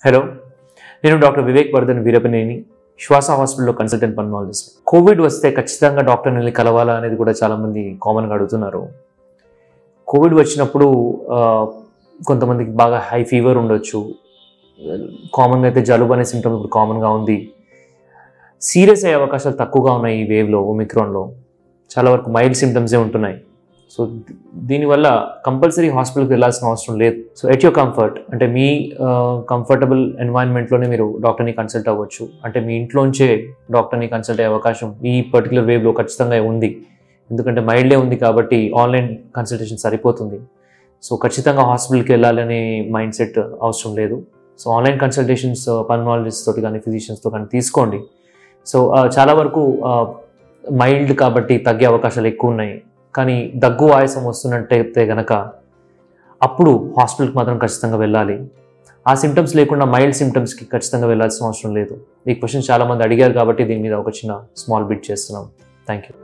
hello నేను doctor Vivek Vardhan Veerapaneni శ్వాస హాస్పిటల్లో కన్సల్టెంట్ పల్మాలజిస్ట్ కోవిడ్ వస్తే ఖచ్చితంగా డాక్టర్ని వెళ్ళి కలవాలా అనేది కూడా చాలామంది కామన్గా అడుగుతున్నారు కోవిడ్ వచ్చినప్పుడు ఆ, కొంతమందికి బాగా హై ఫీవర్ ఉండొచ్చు కామన్గా అయితే జలుబు అనే సిమ్టమ్ ఇప్పుడు కామన్గా ఉంది సీరియస్ అయ్యే అవకాశాలు తక్కువగా ఉన్నాయి ఈ వేవ్లో ఒమిక్రాన్లో చాలా వరకు మైల్డ్ సిమ్టమ్సే ఉంటున్నాయి సో ది- దీనివల్ల కంపల్సరీ హాస్పిటల్కి వెళ్ళాల్సిన అవసరం లేదు సో ఎట్ యువర్ కంఫర్ట్ అంటే మీ కంఫర్టబుల్ ఎన్వైరన్మెంట్లోనే మీరు డాక్టర్ని కన్సల్ట్ అవ్వచ్చు అంటే మీ ఇంట్లోంచే డాక్టర్ని కన్సల్ట్ అయ్యే అవకాశం ఈ పర్టికులర్ వేవ్లో ఖచ్చితంగా ఉంది ఎందుకంటే మైల్డే ఉంది కాబట్టి ఆన్లైన్ కన్సల్టేషన్ సరిపోతుంది సో ఖచ్చితంగా హాస్పిటల్కి వెళ్ళాలనే మైండ్ సెట్ అవసరం లేదు సో ఆన్లైన్ కన్సల్టేషన్స్ పల్మాలజిస్ట్ తోటి కానీ ఫిజిషియన్స్తో కానీ తీసుకోండి సో ఆ, చాలా వరకు మైల్డ్ కాబట్టి తగ్గే అవకాశాలు ఎక్కువ ఉన్నాయి కానీ దగ్గు ఆయాసం వస్తున్నట్టయితే గనక అప్పుడు హాస్పిటల్కి మాత్రం ఖచ్చితంగా వెళ్ళాలి ఆ సిమ్టమ్స్ లేకుండా మైల్డ్ సిమ్టమ్స్కి ఖచ్చితంగా వెళ్ళాల్సిన అవసరం లేదు ఈ క్వశ్చన్ చాలామంది అడిగారు కాబట్టి దీని మీద ఒక చిన్న స్మాల్ బిట్ చేస్తున్నాం థ్యాంక్ యూ